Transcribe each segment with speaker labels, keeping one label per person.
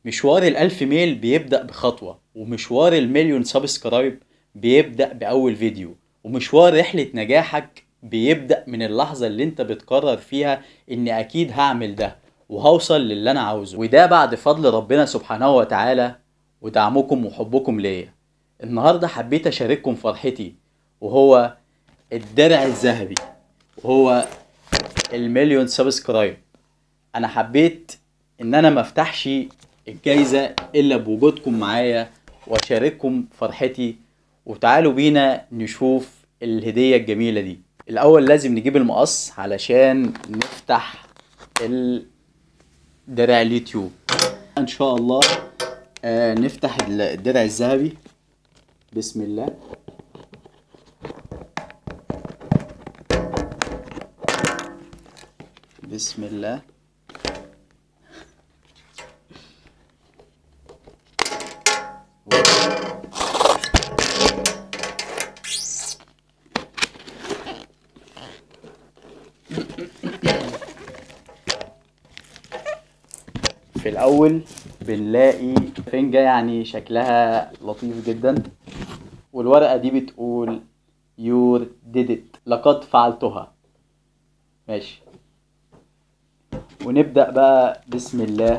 Speaker 1: مشوار الألف ميل بيبدأ بخطوة ومشوار المليون سبسكرايب بيبدأ بأول فيديو ومشوار رحلة نجاحك بيبدأ من اللحظة اللي انت بتقرر فيها اني اكيد هعمل ده وهوصل للي انا عاوزه وده بعد فضل ربنا سبحانه وتعالى ودعمكم وحبكم ليا النهاردة حبيت اشارككم فرحتي وهو الدرع الذهبي وهو المليون سبسكرايب انا حبيت ان انا مفتحش الجايزة الا بوجودكم معايا واشارككم فرحتي وتعالوا بينا نشوف الهدية الجميلة دي الاول لازم نجيب المقص علشان نفتح ال- درع اليوتيوب ان شاء الله آه نفتح ال- الدرع الذهبي بسم الله بسم الله في الاول بنلاقي فنجة يعني شكلها لطيف جدا والورقة دي بتقول يور did it لقد فعلتها ماشي ونبدأ بقى بسم الله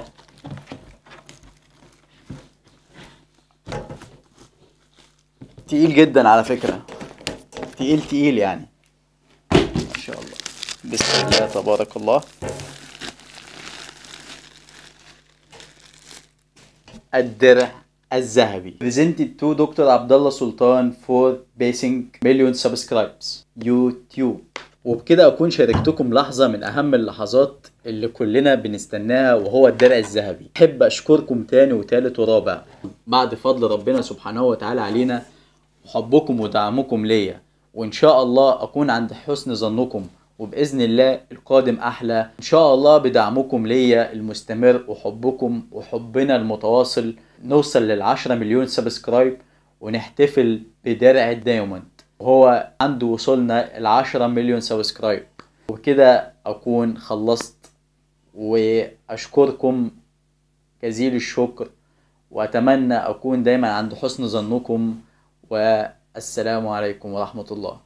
Speaker 1: تقيل جدا على فكرة تقيل تقيل يعني ما شاء الله بسم الله تبارك الله الدرع الذهبي presented to دكتور عبد الله سلطان for basing million subscribes يوتيوب وبكده اكون شاركتكم لحظة من اهم اللحظات اللي كلنا بنستناها وهو الدرع الذهبي احب اشكركم تاني وتالت ورابع بعد فضل ربنا سبحانه وتعالى علينا وحبكم ودعمكم ليا وان شاء الله اكون عند حسن ظنكم وباذن الله القادم احلى ان شاء الله بدعمكم ليا المستمر وحبكم وحبنا المتواصل نوصل للعشرة مليون سبسكرايب ونحتفل بدرع الدايموند وهو عنده وصلنا العشرة مليون سبسكرايب وبكده اكون خلصت واشكركم جزيل الشكر واتمنى اكون دايما عند حسن ظنكم والسلام عليكم ورحمة الله